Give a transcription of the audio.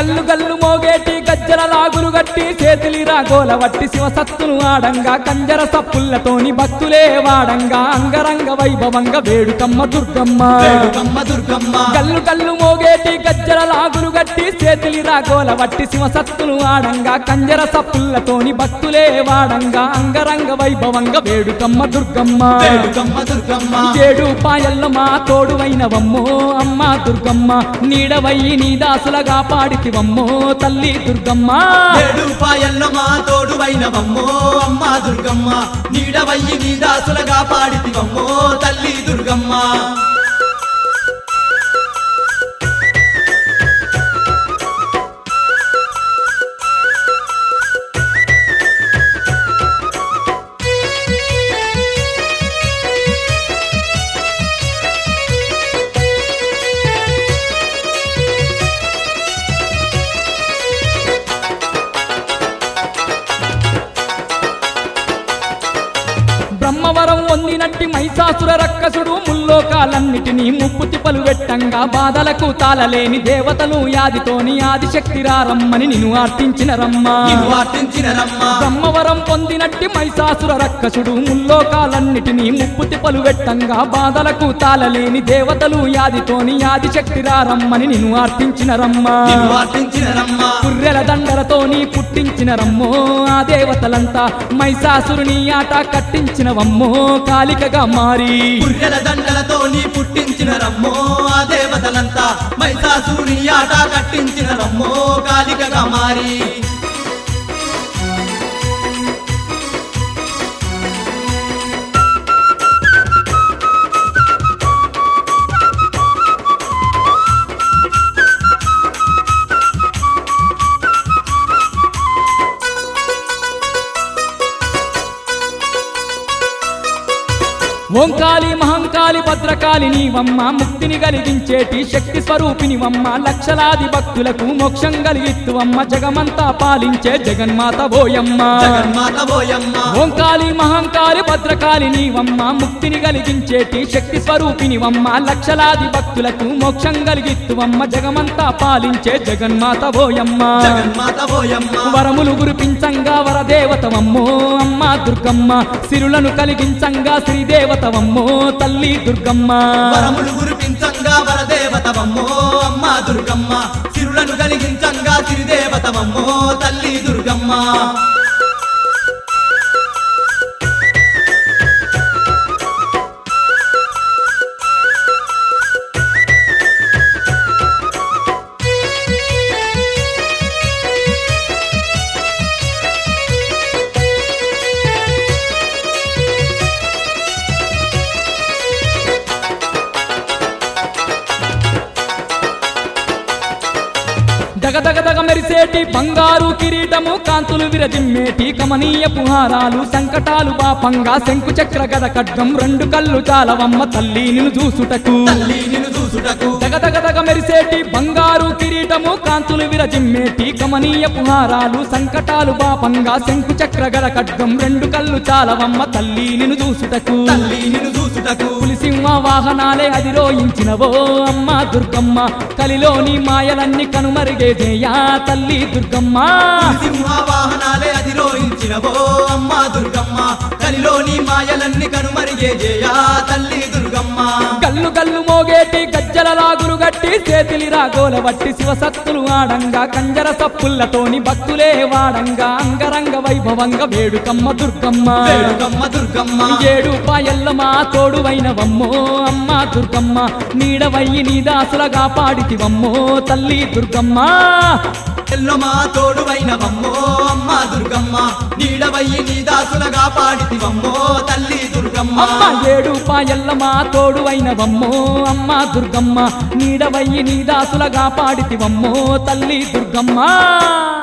గల్లు గల్లు మోగేటి గజ్జల లాగులు గట్టి చేతిలి రాగోల వట్టి శివసత్తులు ఆడంగా కంజర సప్పుల్లతోని భక్తులే వాడంగా అంగరంగ వైభవంగా వేడుకమ్మ దుర్గమ్మ వేడుకమ్మ దుర్గమ్మ గల్లు గల్లు మోగేటి గజ్జల లాగులు గట్టి చేతిలి రాగోల వట్టి శివసత్తులు ఆడంగా కంజర సప్పుల్లతోని భక్తులే వాడంగా అంగరంగ వైభవంగా వేడుకమ్మ దుర్గమ్మ వేడుకమ్మ దుర్గమ్మ ఏడు పాయల్లమా తోడువైనవమ్మో అమ్మ దుర్గమ్మ నీడవయ్యి నీ దాసులగా పాడితివమ్మో తల్లి దుర్గమ్మ ఏడు పాయల్లమా తోడువైనవమ్మో అమ్మ దుర్గమ్మ నీడవయ్యి నీ దాసులగా పాడితివమ్మో తల్లి దుర్గమ్మ బ్రహ్మవరం పొందినట్టి మైసాసుర రక్కసుడు ముల్లోకాలన్నిటినీ ముప్పు తిప్పలు వెట్టంగా బాధలకు తాళలేని దేవతలు యాదితోని ఆదిశక్తి రారమ్మని నిన్ను ఆర్తించిన రమ్మ నిన్ను ఆర్తించిన రమ్మ బ్రహ్మవరం పొందినట్టి మైసాసుర రక్కసుడు ముల్లోకాలన్నిటినీ ముప్పు తిప్పలు వెట్టంగా బాధలకు తాళలేని దేవతలు యాదితోని ఆదిశక్తి రారమ్మని నిన్ను ఆర్తించిన రమ్మ నిన్ను ఆర్తించిన రమ్మ పుర్రెల దండలతోని పుట్టించిన రమ్మో ఆ దేవతలంతా మైసాసురుని ఆట కట్టించినవమ్మో కాలికగా మారి పుర్రెల దండలతో నీ పుట్టించిన రమ్మో ఆ దేవతలంతా మైసాసుని ఆట కట్టించిన రమ్మో కాలికగా మారి ఓంకాళి మహంకాళి భద్రకాళి నీవమ్మ ముక్తిని కలిగించేటి శక్తి స్వరూపినివమ్మ లక్షలాది భక్తులకు మోక్షం కలిగిత్తువమ్మ జగమంతా పాలించే జగన్మాత ఓయమ్మ జగన్మాత పోయమ్మ ఓంకాళి మహంకాళి భద్రకాళి నీవమ్మ ముక్తిని కలిగించేటి శక్తి స్వరూపినివమ్మ లక్షలాది భక్తులకు మోక్షం కలిగిత్తువమ్మ జగమంతా పాలించే జగన్మాత ఓయమ్మ జగన్మాత పోయమ్మ వరములు గురిపించంగా వరదేవతవమ్మో అమ్మ దుర్గమ్మ సిరులను కలిగించంగా శ్రీదేవతవమ్మో తల్లి దుర్గమ్మ వరములు గురిపించంగా వరదేవతవమ్మో అమ్మ దుర్గమ్మ సిరులను కలిగించంగా సిరిదేవతవమ్మో తల్లి దుర్గమ్మ దగదగదగ మెరిసేటి బంగారు కిరీటము కాంతులు విరజిమ్మేటి కమనీయ పుహారాలు సంకటాలు పాపంగా శంకు చక్ర గద ఖడ్గం రెండు కళ్ళు చాలవమ్మ తల్లి నిన్ను చూసుటకు తల్లి నిన్ను చూసుటకు దగదగదగ మెరిసేటి బంగారు కిరీటము కాంతులు విరజిమ్మేటి కమనీయ పుహారాలు సంకటాలు పాపంగా శంకు చక్ర గద ఖడ్గం రెండు కళ్ళు చాలవమ్మ తల్లి నిన్ను చూసుటకు తల్లి నిన్ను చూసుటకు పులిసింహ వాహనాలే అధిరోహించినవో అమ్మ దుర్గమ్మ కలిలోని మాయలన్నీ కనుమరిగేదేయా తల్లి దుర్గమ్మ సింహ వాహనాలే అధిరోహించినవో అమ్మ దుర్గమ్మ కలిలోని మాయలన్నీ కనుమరిగే జయా తల్లి దుర్గమ్మ గల్లు గల్లు మోగేటి గజ్జల లాగులు గట్టి చేతిలి రాగోల వట్టి శివసత్తులు ఆడంగా కంజర సప్పుల్లతోని భక్తులే వాడంగా అంగరంగ వైభవంగా వేడుకమ్మ దుర్గమ్మ వేడుకమ్మ దుర్గమ్మ ఏడు పాయల్లమా తోడువైనవమ్మో అమ్మ దుర్గమ్మ నీడవయ్యి నీ దాసులగా పాడితివమ్మో తల్లి దుర్గమ్మ ఎల్లమా తోడువైనవమ్మో అమ్మ దుర్గమ్మ నీడవయ్యి నీ దాసులగా పాడితివమ్మో తల్లి దుర్గమ్మ అమ్మ ఏడు పాయల్లమా తోడువైనవమ్మో అమ్మ దుర్గమ్మ నీడవయ్యి నీ దాసులగా పాడితివమ్మో తల్లి దుర్గమ్మ